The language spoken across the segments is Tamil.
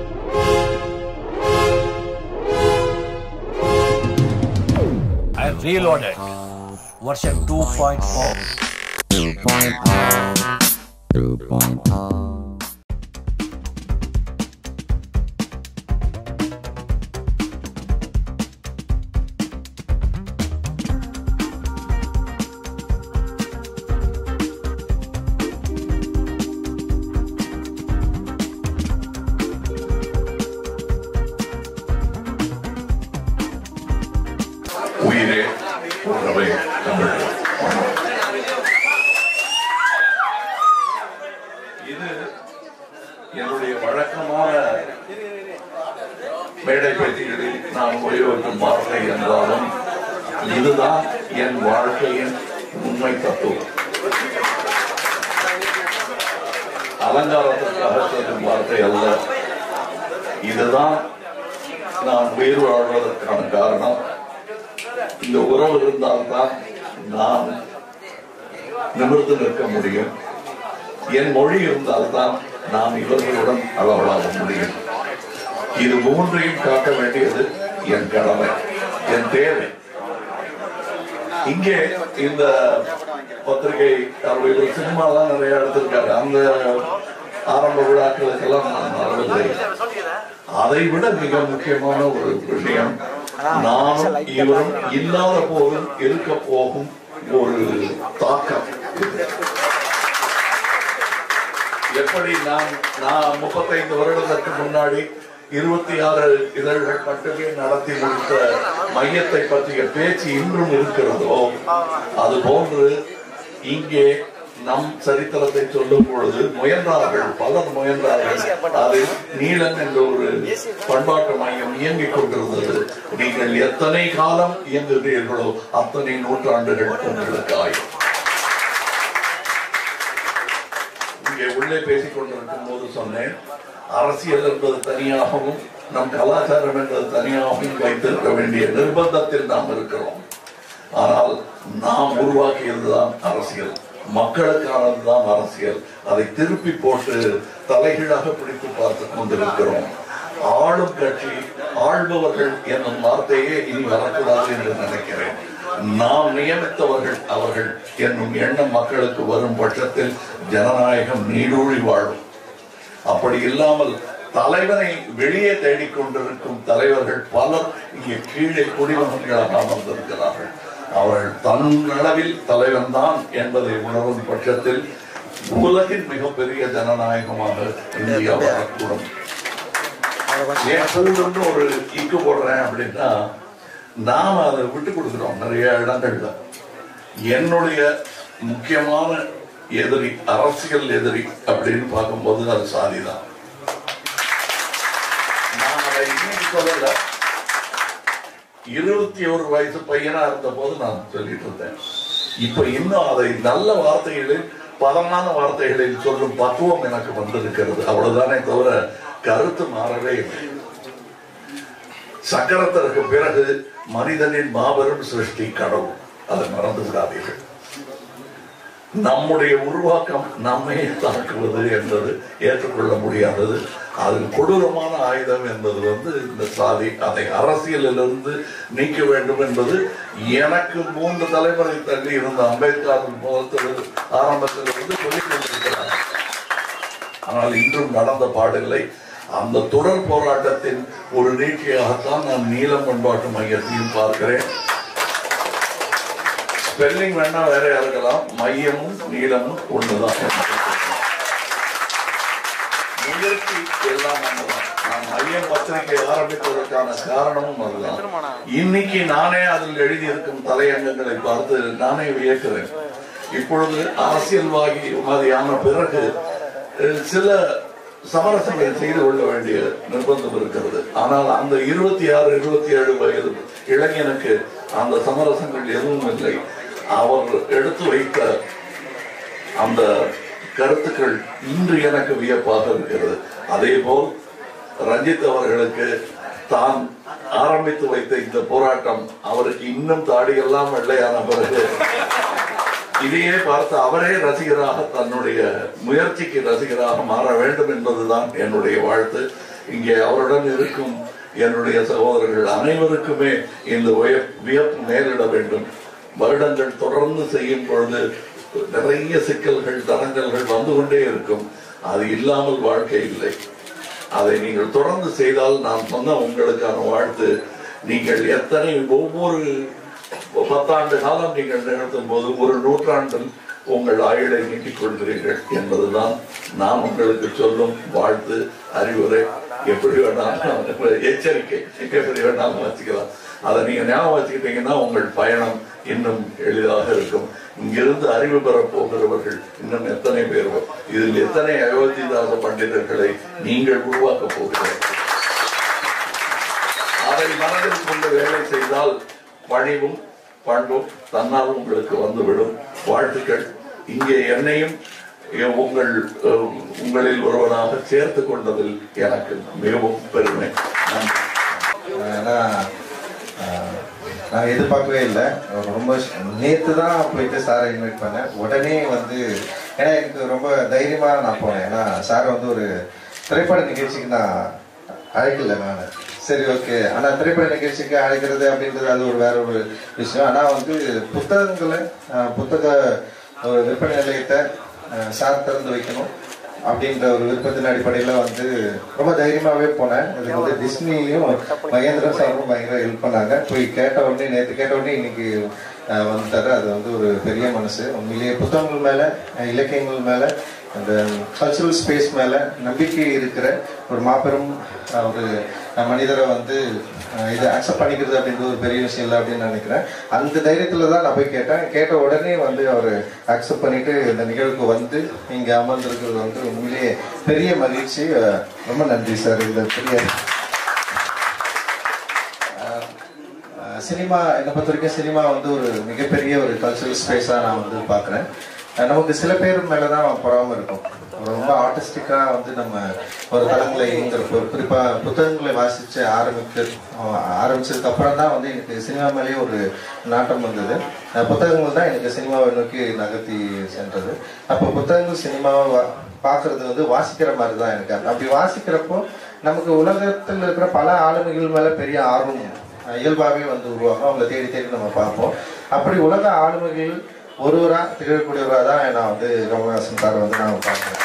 I reloaded. Version 2.4. 2.0 உயிரே உறவே தமிழ் இது என்னுடைய வழக்கமான மேடை பேட்டிகளில் நான் உபயோகிக்கும் வார்த்தை என்றாலும் இதுதான் என் வாழ்க்கையின் உண்மை தத்துவம் அலங்காரத்திற்காக சொல்லும் வார்த்தை அல்ல இதுதான் நான் உயிர் வாழ்வதற்கான காரணம் இந்த உறவு இருந்தால்தான் நான் நிமிர்ந்து நிற்க முடியும் என் மொழி இருந்தால்தான் நான் இவர்களுடன் அளவலாக முடியும் இது மூன்றையும் காட்ட வேண்டியது என் கடமை என் தேவை இங்கே இந்த பத்திரிகை அவர் இவர் சினிமாலாம் நிறைய எடுத்திருக்காரு அந்த ஆரம்ப விழாக்களுக்கெல்லாம் நான் வரவில்லை அதை விட மிக முக்கியமான ஒரு விஷயம் நானும் இவரும் இல்லாத போதும் இருக்க போகும் ஒரு தாக்கம் எப்படி நான் நான் முப்பத்தைந்து வருடத்திற்கு முன்னாடி இருபத்தி ஆறு இதழ்கள் மட்டுமே நடத்தி முடித்த மையத்தை பற்றிய பேச்சு இன்றும் இருக்கிறதோ அது போன்று இங்கே நம் சரித்திரத்தை சொல்லும் பொழுது முயன்றார்கள் பலர் முயன்றார்கள் அதில் நீலன் என்ற ஒரு பண்பாட்டு மையம் இயங்கிக் கொண்டிருந்தது நீங்கள் எத்தனை காலம் இயங்குகிறீர்களோ அத்தனை நூற்றாண்டுகள் உங்களுக்கு ஆயும் இங்கே உள்ளே பேசிக் கொண்டிருக்கும் போது சொன்னேன் அரசியல் என்பது தனியாகவும் நம் கலாச்சாரம் என்பது தனியாகவும் வைத்திருக்க வேண்டிய நிர்பந்தத்தில் நாம் இருக்கிறோம் ஆனால் நாம் உருவாக்கியதுதான் அரசியல் மக்களுக்கானதுதான் அரசியல் அதை திருப்பி போட்டு தலைகீழாக பிடித்து பார்த்து கொண்டிருக்கிறோம் ஆளும் கட்சி ஆள்பவர்கள் என்னும் வார்த்தையே இனி வரக்கூடாது என்று நினைக்கிறேன் நாம் நியமித்தவர்கள் அவர்கள் என்னும் எண்ணம் மக்களுக்கு வரும் பட்சத்தில் ஜனநாயகம் நீடூழி வாழும் அப்படி இல்லாமல் தலைவனை வெளியே தேடிக்கொண்டிருக்கும் தலைவர்கள் பலர் இங்கே கீழே குடிமகன்களாக அமர்ந்திருக்கிறார்கள் அவர்கள் தன்னளவில் தலைவன் தான் என்பதை உணரும் பட்சத்தில் உலகின் மிகப்பெரிய ஜனநாயகமாக இந்தியா வரக்கூடும் ஏன் சொல்லுன்னு ஒரு இக்கு போடுறேன் அப்படின்னா நாம அதை விட்டு கொடுக்கிறோம் நிறைய இடங்கள்ல என்னுடைய முக்கியமான எதிரி அரசியல் எதிரி அப்படின்னு பார்க்கும்போது அது சாதிதான் நான் அதை இன்னைக்கு சொல்லல இருபத்தி ஒரு வயசு பையனா இருந்த போது நான் சொல்லிட்டு இருந்தேன் இப்ப இன்னும் அதை நல்ல வார்த்தைகளில் பதமான வார்த்தைகளில் சொல்லும் பக்குவம் எனக்கு வந்திருக்கிறது அவ்வளவுதானே தவிர கருத்து மாறவே இல்லை சக்கரத்திற்கு பிறகு மனிதனின் மாபெரும் சிருஷ்டி கடவுள் அதை மறந்து விடாதீர்கள் நம்முடைய உருவாக்கம் நம்மையே தாக்குவது என்பது ஏற்றுக்கொள்ள முடியாதது அதில் கொடூரமான ஆயுதம் என்பது வந்து இந்த சாதி அதை அரசியலிலிருந்து நீக்க வேண்டும் என்பது எனக்கு மூன்று தலைமுறை தள்ளி இருந்த அம்பேத்கர் முதல் ஆரம்பத்தில் இருந்து சொல்லிக் கொண்டிருக்கிறார் ஆனால் இன்றும் நடந்த பாடில்லை அந்த தொடர் போராட்டத்தின் ஒரு நீட்சியாகத்தான் நான் நீலம் பண்பாட்டு மையத்தையும் பார்க்கிறேன் ஸ்பெல்லிங் வேணா வேற இருக்கலாம் மையமும் நீளமும் ஒண்ணுதான் முயற்சி எல்லாம் ஒண்ணுதான் நான் மையம் பத்திரிகை ஆரம்பித்ததற்கான காரணமும் அதுதான் இன்னைக்கு நானே அதில் எழுதியிருக்கும் தலையங்கங்களை பார்த்து நானே வியக்கிறேன் இப்பொழுது அரசியல்வாதி மாதிரியான பிறகு அஹ், சில சமரசங்களை செய்து கொள்ள வேண்டிய நிர்பந்தம் இருக்கிறது ஆனால் அந்த இருபத்தி ஆறு இருபத்தி ஏழு வயது இளைஞனுக்கு அந்த சமரசங்கள் எதுவும் இல்லை அவர் எடுத்து வைத்த அந்த கருத்துக்கள் இன்று எனக்கு வியப்பாக இருக்கிறது அதே போல் ரஞ்சித் அவர்களுக்கு தான் ஆரம்பித்து வைத்த இந்த போராட்டம் அவருக்கு இன்னும் தாடியெல்லாம் வெள்ளையான பிறகு இதையே பார்த்து அவரே ரசிகராக தன்னுடைய முயற்சிக்கு ரசிகராக மாற வேண்டும் என்பதுதான் என்னுடைய வாழ்த்து இங்கே அவருடன் இருக்கும் என்னுடைய சகோதரர்கள் அனைவருக்குமே இந்த உய- வியப்பு நேரிட வேண்டும் வருடங்கள் தொடர்ந்து செய்யும் பொழுது நிறைய சிக்கல்கள் தடங்கல்கள் வந்து கொண்டே இருக்கும் அது இல்லாமல் வாழ்க்கை இல்லை அதை நீங்கள் தொடர்ந்து செய்தால் நான் சொன்ன உங்களுக்கான வாழ்த்து நீங்கள் எத்தனை ஒவ்வொரு பத்தாண்டு காலம் நீங்கள் நிகழ்த்தும் போது ஒரு நூற்றாண்டில் உங்கள் ஆயுளை நீட்டிக் கொள்கிறீர்கள் என்பதுதான் நான் உங்களுக்கு சொல்லும் வாழ்த்து அறிவுரை எப்படி வேணாலும் எச்சரிக்கை எப்படி வேணாலும் வச்சுக்கலாம் அதை நீங்க ஞாபகம் வச்சுக்கிட்டீங்கன்னா உங்கள் பயணம் இன்னும் எளிதாக இருக்கும் இங்கிருந்து அறிவு பெறப் போகிறவர்கள் இன்னும் எத்தனை பேர் இதில் எத்தனை அயோத்திதாச பண்டிதர்களை நீங்கள் உருவாக்கப் போகிறீர்கள் அதை மனதில் கொண்டு வேலை செய்தால் பணிவும் பண்பும் தன்னால் உங்களுக்கு வந்துவிடும் வாழ்த்துக்கள் இங்கே என்னையும் எ- உங்கள் அஹ், உங்களில் ஒருவராக சேர்த்து கொண்டதில் எனக்கு மிகவும் பெருமை நன்றி ஏன்னா ஆஹ், நான் எதிர்பார்க்கவே இல்லை ரொம்ப நேற்று தான் போயிட்டு சாரை இன்வைட் பண்ணேன் உடனே வந்து ஏன்னா எனக்கு ரொம்ப தைரியமா நான் போனேன் ஏன்னா சாரை வந்து ஒரு திரைப்பட நிகழ்ச்சிக்கு நான் அழைக்கல நான் சரி ஓகே ஆனா திரைப்பட நிகழ்ச்சிக்கு அழைக்கிறது அப்படின்றது அது ஒரு வேற ஒரு விஷயம் ஆனா வந்து புத்தகங்களை ஆஹ், புத்தக ஒரு விற்பனை நிலையத்தை ஆஹ், சார் திறந்து வைக்கணும் அப்படின்ற ஒரு விருப்பத்தின் அடிப்படையில வந்து ரொம்ப தைரியமாவே போனேன் இதுக்கு வந்து டிஸ்னிலையும் மகேந்திரன் சாரும் பயங்கர ஹெல்ப் பண்ணாங்க போய் கேட்ட உடனே நேற்று கேட்ட உடனே இன்னைக்கு அஹ், வந்துட்டாரு அது வந்து ஒரு பெரிய மனசு உண்மையிலேயே புத்தகங்கள் மேல அஹ், இலக்கியங்கள் மேல அந்த கல்ச்சுரல் ஸ்பேஸ் மேல நம்பிக்கை இருக்கிற ஒரு மாபெரும் அஹ், ஒரு அஹ், மனிதரை வந்து அஹ், இதை அக்செப்ட் பண்ணிக்கிறது அப்படின்றது ஒரு பெரிய விஷயம் இல்லை அப்படின்னு நினைக்கிறேன் அந்த தைரியத்துல தான் நான் போய் கேட்டேன் கேட்ட உடனே வந்து அவர் அக்செப்ட் பண்ணிட்டு இந்த நிகழ்வுக்கு வந்து இங்க அமர்ந்திருக்கிறது வந்து உண்மையிலேயே பெரிய மகிழ்ச்சி அஹ், ரொம்ப நன்றி சார் இந்த பெரிய அஹ், அஹ், சினிமா என்னை பொறுத்த வரைக்கும் சினிமா வந்து ஒரு மிகப்பெரிய ஒரு கல்ச்சுரல் ஸ்பேஸா நான் வந்து பாக்குறேன் அஹ், நமக்கு சில பேர் மேலதான் பொறாம இருக்கும் ரொம்ப ஆர்டிஸ்டிக்கா வந்து நம்ம ஒரு தளங்களை இயங்குறப்போ குறிப்பா புத்தகங்களை வாசிச்சு ஆரம்பிக்க அஹ், ஆரம்பிச்சதுக்கு அப்புறம் தான் வந்து எனக்கு சினிமா மேலேயே ஒரு நாட்டம் வந்தது அஹ், புத்தகங்கள் தான் எனக்கு சினிமாவை நோக்கி நகர்த்தி சென்றது அப்போ புத்தகங்கள் சினிமாவை வா- பார்க்கிறது வந்து வாசிக்கிற மாதிரி தான் எனக்கு அப்படி வாசிக்கிறப்போ நமக்கு உலகத்தில் இருக்கிற பல ஆளுமைகள் மேல பெரிய ஆர்வம் அஹ், இயல்பாகவே வந்து உருவாகும் அவங்களை தேடி தேடி நம்ம பார்ப்போம் அப்படி உலக ஆளுமைகள் ஒருவரா திகழக்கூடியவரா தான் நான் வந்து கமலஹாசன் சார் வந்து நான் பார்க்கிறேன்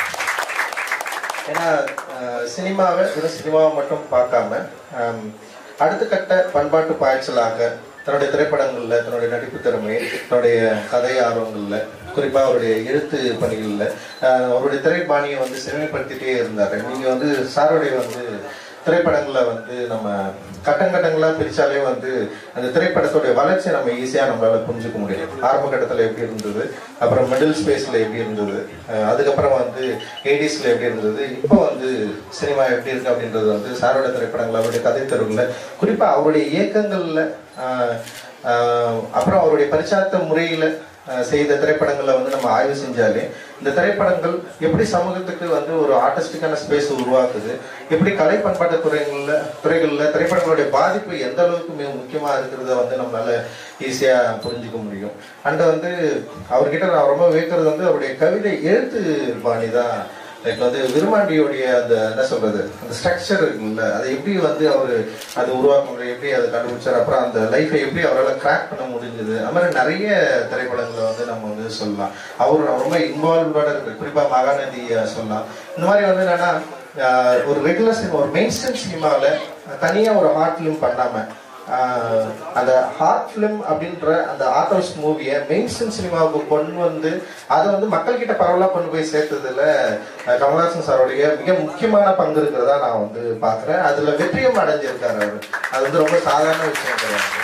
ஏன்னா அஹ், சினிமாவை வெறும் சினிமாவை மட்டும் பார்க்காம ஹம், அடுத்த கட்ட பண்பாட்டு பாய்ச்சலாக தன்னுடைய திரைப்படங்கள்ல தன்னுடைய நடிப்பு திறமை தன்னுடைய கதை ஆர்வங்கள்ல குறிப்பா அவருடைய எழுத்து பணிகள்ல அஹ், அவருடைய திரைப்பாணியை வந்து செழுமைப்படுத்திட்டே இருந்தாரு நீங்க வந்து சாருடைய வந்து திரைப்படங்களை வந்து நம்ம கட்டங்கட்டங்களா பிரிச்சாலே வந்து அந்த திரைப்படத்துடைய வளர்ச்சியை நம்ம ஈஸியா நம்மளால புரிஞ்சுக்க முடியும் ஆரம்ப கட்டத்துல எப்படி இருந்தது அப்புறம் மிடில் ஸ்பேஸ்ல எப்படி இருந்தது அஹ் அதுக்கப்புறம் வந்து எயிட்டிஸ்ல எப்படி இருந்தது இப்போ வந்து சினிமா எப்படி இருக்கு அப்படின்றது வந்து சாரோட திரைப்படங்கள் அவருடைய கதை தெருவில் குறிப்பா அவருடைய இயக்கங்கள்ல ஆஹ் ஆஹ் அப்புறம் அவருடைய பரிச்சார்த்த முறையில ஆஹ் செய்த திரைப்படங்களை வந்து நம்ம ஆய்வு செஞ்சாலே இந்த திரைப்படங்கள் எப்படி சமூகத்துக்கு வந்து ஒரு ஆர்டிஸ்டிக்கான ஸ்பேஸ் உருவாக்குது எப்படி கலை பண்பாட்டு துறைகள்ல துறைகள்ல திரைப்படங்களுடைய பாதிப்பு எந்த அளவுக்கு மிக முக்கியமா இருக்கிறத வந்து நம்மளால ஈஸியா புரிஞ்சுக்க முடியும் அண்ட் வந்து அவர்கிட்ட நான் ரொம்ப வியக்கிறது வந்து அவருடைய கவிதை எழுத்து பாணி தான் லைக் வந்து விருமாண்டியோடைய அந்த என்ன சொல்றது அந்த ஸ்ட்ரக்சர் இருக்குல்ல அதை எப்படி வந்து அவர் அது உருவாக்க முடியும் எப்படி அதை கண்டுபிடிச்சார் அப்புறம் அந்த லைஃபை எப்படி அவரால் கிராக் பண்ண முடிஞ்சது அது மாதிரி நிறைய திரைப்படங்களை வந்து நம்ம வந்து சொல்லலாம் அவர் ரொம்ப இன்வால்வ்டோட இருக்கு குறிப்பா மகாநதி அஹ், சொல்லலாம் இந்த மாதிரி வந்து என்னன்னா அஹ், ஒரு ரெகுலர் சினிமா ஒரு மெயின் ஸ்ட்ரீம் சினிமாவில் தனியா ஒரு ஹார்ட் ஃபிலிம் பண்ணாம ஆஹ் அந்த ஹார்ட் ஃபிலிம் அப்படின்ற அந்த ஆர்ட் ஹவுஸ் மூவியை மெயின் ஸ்ட்ரீம் சினிமாவுக்கு கொண்டு வந்து அதை வந்து மக்கள் கிட்ட பரவலா கொண்டு போய் சேர்த்ததுல அஹ் கமல்ஹாசன் சாருடைய மிக முக்கியமான பங்கு இருக்கிறதா நான் வந்து பாக்குறேன் அதுல வெற்றியும் அடைஞ்சிருக்காரு அவரு அது வந்து ரொம்ப சாதாரண விஷயம் கிடையாது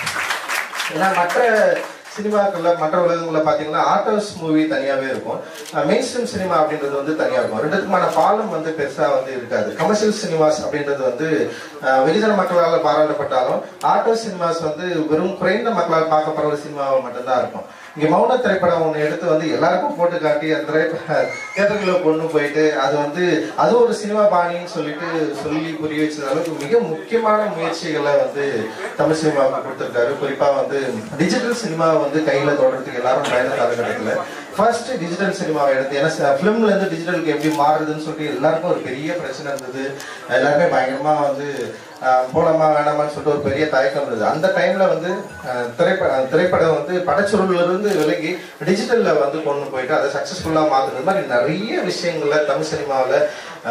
ஏன்னா மற்ற சினிமாக்கள்ல மற்ற உலகங்கள்ல பாத்தீங்கன்னா ஆர்ட் ஹவுஸ் மூவி தனியாவே இருக்கும் மெயின் ஸ்ட்ரீம் சினிமா அப்படின்றது வந்து தனியா இருக்கும் ரெண்டுத்துக்குமான பாலம் வந்து பெருசா வந்து இருக்காது கமர்ஷியல் சினிமாஸ் அப்படின்றது வந்து அஹ், வெகுஜன மக்களால் பாராட்டப்பட்டாலும் ஆர்ட் ஹவுஸ் சினிமாஸ் வந்து வெறும் குறைந்த மக்களால் பார்க்கப்படுற ஒரு சினிமாவை மட்டும்தான் இருக்கும் இங்க மௌன திரைப்படம் ஒண்ணு எடுத்து வந்து எல்லாருக்கும் போட்டு காட்டி அந்த தியேட்டர்களை கொண்டு போயிட்டு அது வந்து அது ஒரு சினிமா பாணின்னு சொல்லிட்டு சொல்லி புரிய வச்சது அளவுக்கு மிக முக்கியமான முயற்சிகளை வந்து தமிழ் சினிமாவுக்கு கொடுத்திருக்காரு குறிப்பா வந்து டிஜிட்டல் சினிமா வந்து கையில தொடர்றதுக்கு எல்லாரும் பயண காலகட்டத்துல ஃபர்ஸ்ட் டிஜிட்டல் சினிமாவை எடுத்து ஏன்னா ஃபிலிம்ல இருந்து டிஜிட்டலுக்கு எப்படி மாறுதுன்னு சொல்லிட்டு எல்லாருக்கும் ஒரு பெரிய பிரச்சனை இருந்தது எல்லாருமே பயங்கரமா வந்து அஹ், போலாமா வேணாமான்னு சொல்லிட்டு ஒரு பெரிய தயக்கம் இருந்தது அந்த டைம்ல வந்து அஹ், திரைப்பட திரைப்படம் வந்து படச்சுருள்ல இருந்து விலகி டிஜிட்டல்ல வந்து கொண்டு போயிட்டு அதை சக்சஸ்ஃபுல்லா மாத்துறது மாதிரி நிறைய விஷயங்கள்ல தமிழ் சினிமாவில்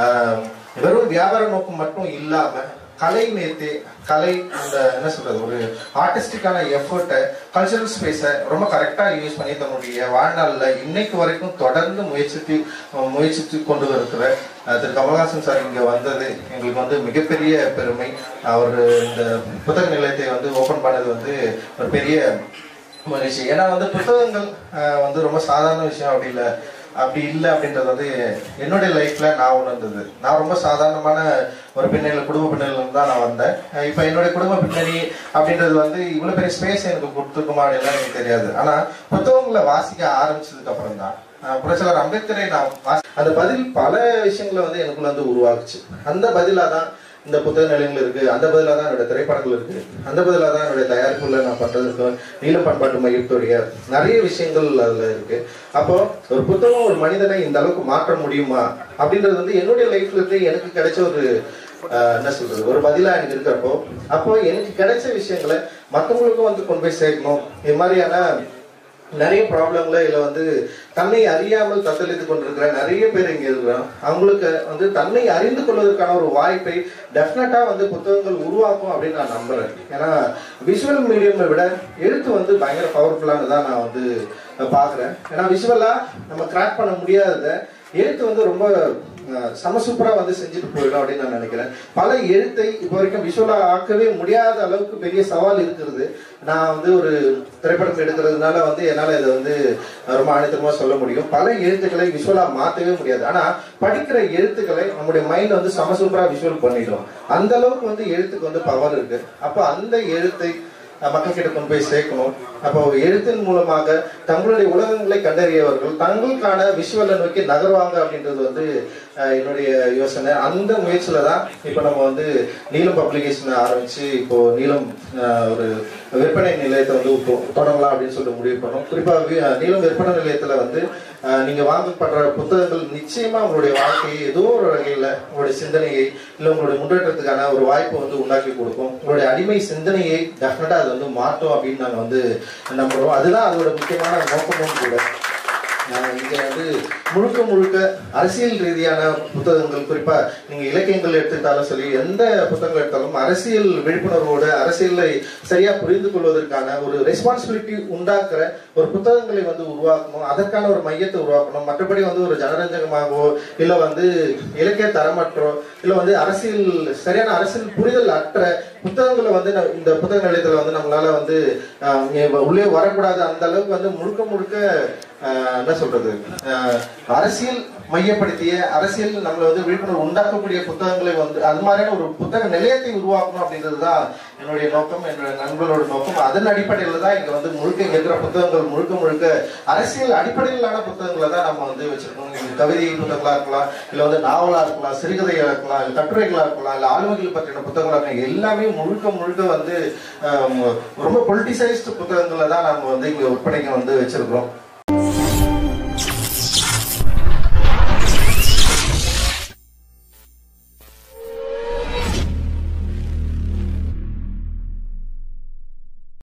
வெறும் வியாபார நோக்கம் மட்டும் இல்லாம கலை நேர்த்தி கலை அந்த என்ன சொல்றது ஒரு ஆர்டிஸ்டிக்கான எஃபர்ட்டை கல்ச்சரல் ஸ்பேஸை ரொம்ப கரெக்டா யூஸ் பண்ணி தன்னுடைய வாழ்நாள்ல இன்னைக்கு வரைக்கும் தொடர்ந்து முயற்சித்து அஹ், முயற்சித்து கொண்டு இருக்கிற அஹ், திரு கமல்ஹாசன் சார் இங்க வந்தது எங்களுக்கு வந்து மிகப்பெரிய பெருமை அவர் இந்த புத்தக நிலையத்தை வந்து ஓபன் பண்ணது வந்து ஒரு பெரிய மகிழ்ச்சி ஏன்னா வந்து புத்தகங்கள் அஹ், வந்து ரொம்ப சாதாரண விஷயம் அப்படி இல்லை அப்படி இல்லை அப்படின்றது வந்து என்னுடைய லைஃப்ல நான் உணர்ந்தது நான் ரொம்ப சாதாரணமான ஒரு பின்னணியில் குடும்ப பின்னணியில இருந்து தான் நான் வந்தேன் அஹ் இப்போ என்னுடைய குடும்ப பின்னணி அப்படின்றது வந்து இவ்வளவு பெரிய ஸ்பேஸ் எனக்கு கொடுத்துருக்குமா அப்படின்லாம் எனக்கு தெரியாது ஆனா புத்தகங்களை வாசிக்க ஆரம்பிச்சதுக்கு அப்புறம் தான் அஹ் புரட்சியாளர் அம்பேத்கரை நான் வாசி- அந்த பதில் பல விஷயங்களை வந்து எனக்குள்ள வந்து உருவாக்குச்சு அந்த பதிலா தான் இந்த புத்தக நிலையங்கள் இருக்கு அந்த பதிலாக தான் என்னோட திரைப்படங்கள் இருக்கு அந்த பதிலாக தான் என்னுடைய தயாரிப்புல நான் பண்றதுக்கு நீல பண்பாட்டு மையத்துடைய நிறைய விஷயங்கள் அதுல இருக்கு அப்போ ஒரு புத்தகம் ஒரு மனிதனை இந்த அளவுக்கு மாற்ற முடியுமா அப்படின்றது வந்து என்னுடைய லைஃப்ல இருந்து எனக்கு கிடைச்ச ஒரு ஆஹ், என்ன சொல்றது ஒரு பதிலா எனக்கு இருக்கிறப்போ அப்போ எனக்கு கிடைச்ச விஷயங்களை மற்றவங்களுக்கும் வந்து கொண்டு போய் சேர்க்கணும் இது மாதிரியான நிறைய ப்ராப்ளம்ல இதுல வந்து தன்னை அறியாமல் தத்தளித்து கொண்டிருக்கிற நிறைய பேர் இங்க இருக்கிறோம் அவங்களுக்கு வந்து தன்னை அறிந்து கொள்வதற்கான ஒரு வாய்ப்பை டெஃபினட்டா வந்து புத்தகங்கள் உருவாக்கும் அப்படின்னு நான் நம்புறேன் ஏன்னா விஷுவல் மீடியமை விட எழுத்து வந்து பயங்கர பவர்ஃபுல்லானு தான் நான் வந்து பாக்குறேன் ஏன்னா விஷுவலா நம்ம கிராக் பண்ண முடியாதத எழுத்து வந்து ரொம்ப அஹ், செம சூப்பரா வந்து செஞ்சுட்டு போயிடும் அப்படின்னு நான் நினைக்கிறேன் பல எழுத்தை இப்போ வரைக்கும் விஷுவலா ஆக்கவே முடியாத அளவுக்கு பெரிய சவால் இருக்கிறது நான் வந்து ஒரு திரைப்படம் எடுக்கிறதுனால வந்து என்னால இதை வந்து ரொம்ப ஆணித்தரமா சொல்ல முடியும் பல எழுத்துக்களை விஷுவலா மாத்தவே முடியாது ஆனா படிக்கிற எழுத்துக்களை நம்முடைய மைண்ட் வந்து செம சூப்பரா விஷுவல் பண்ணிடும் அந்த அளவுக்கு வந்து எழுத்துக்கு வந்து பவர் இருக்கு அப்ப அந்த எழுத்தை அஹ், மக்கள்கிட்ட கொண்டு போய் சேர்க்கணும் அப்போ எழுத்தின் மூலமாக தங்களுடைய உலகங்களை கண்டறியவர்கள் தங்களுக்கான விஷுவலை நோக்கி நகர்வாங்க அப்படின்றது வந்து அஹ், என்னுடைய யோசனை அந்த முயற்சியில தான் இப்போ நம்ம வந்து நீலம் பப்ளிகேஷன் ஆரம்பிச்சு இப்போ நீலம் அஹ், ஒரு விற்பனை நிலையத்தை வந்து இப்போ தொடங்கலாம் அப்படின்னு சொல்லிட்டு முடிவு பண்ணோம் குறிப்பா வி- அஹ், நீலம் விற்பனை நிலையத்துல வந்து அஹ், நீங்க வாங்கப்படுற புத்தகங்கள் நிச்சயமா உங்களுடைய வாழ்க்கையை ஏதோ ஒரு வகையில உங்களுடைய சிந்தனையை இல்ல உங்களுடைய முன்னேற்றத்துக்கான ஒரு வாய்ப்பை வந்து உண்டாக்கி கொடுக்கும் உங்களுடைய அடிமை சிந்தனையை டெஃபினட்டா அது வந்து மாற்றும் அப்படின்னு நாங்க வந்து நம்புறோம் அதுதான் அதோட முக்கியமான நோக்கமும் கூட நான் இங்க வந்து முழுக்க முழுக்க அரசியல் ரீதியான புத்தகங்கள் குறிப்பா நீங்க இலக்கியங்கள் எடுத்துக்கிட்டாலும் சரி எந்த புத்தகங்கள் எடுத்தாலும் அரசியல் விழிப்புணர்வோடு அரசியலை சரியா புரிந்து கொள்வதற்கான ஒரு ரெஸ்பான்சிபிலிட்டி உண்டாக்குற ஒரு புத்தகங்களை வந்து உருவாக்கணும் அதற்கான ஒரு மையத்தை உருவாக்கணும் மற்றபடி வந்து ஒரு ஜனரஞ்சகமாகவோ இல்ல வந்து இலக்கிய தரமற்றோ இல்ல வந்து அரசியல் சரியான அரசியல் புரிதல் அற்ற புத்தகங்களை வந்து ந- இந்த புத்தக நிலையத்துல வந்து நம்மளால வந்து ஆஹ், இங்க உள்ளே வரக்கூடாது அந்த அளவுக்கு வந்து முழுக்க முழுக்க ஆஹ், என்ன சொல்றது ஆஹ், அரசியல் மையப்படுத்திய அரசியல் நம்மளை வந்து விழிப்புணர்வு உண்டாக்கக்கூடிய புத்தகங்களை வந்து அது மாதிரியான ஒரு புத்தக நிலையத்தை உருவாக்கணும் அப்படின்றது தான் என்னுடைய நோக்கம் என்னுடைய நண்பர்களோட நோக்கம் அதன் அடிப்படையில தான் இங்க வந்து முழுக்க இங்க இருக்கிற புத்தகங்கள் முழுக்க முழுக்க அரசியல் அடிப்படையிலான புத்தகங்களை தான் நம்ம வந்து வச்சிருக்கோம் இது கவிதை புத்தகங்களா இருக்கலாம் இல்ல வந்து நாவலா இருக்கலாம் சிறுகதையா இருக்கலாம் இல்ல கட்டுரைகளா இருக்கலாம் இல்ல ஆளுமைகள் பற்றின புத்தகங்களா இருக்கலாம் எல்லாமே முழுக்க முழுக்க வந்து ஆஹ், ரொம்ப பொலிட்டிசைஸ்டு புத்தகங்களை தான் நம்ம வந்து இங்க விற்பனைக்கு வந்து வச்சிருக்கிறோம்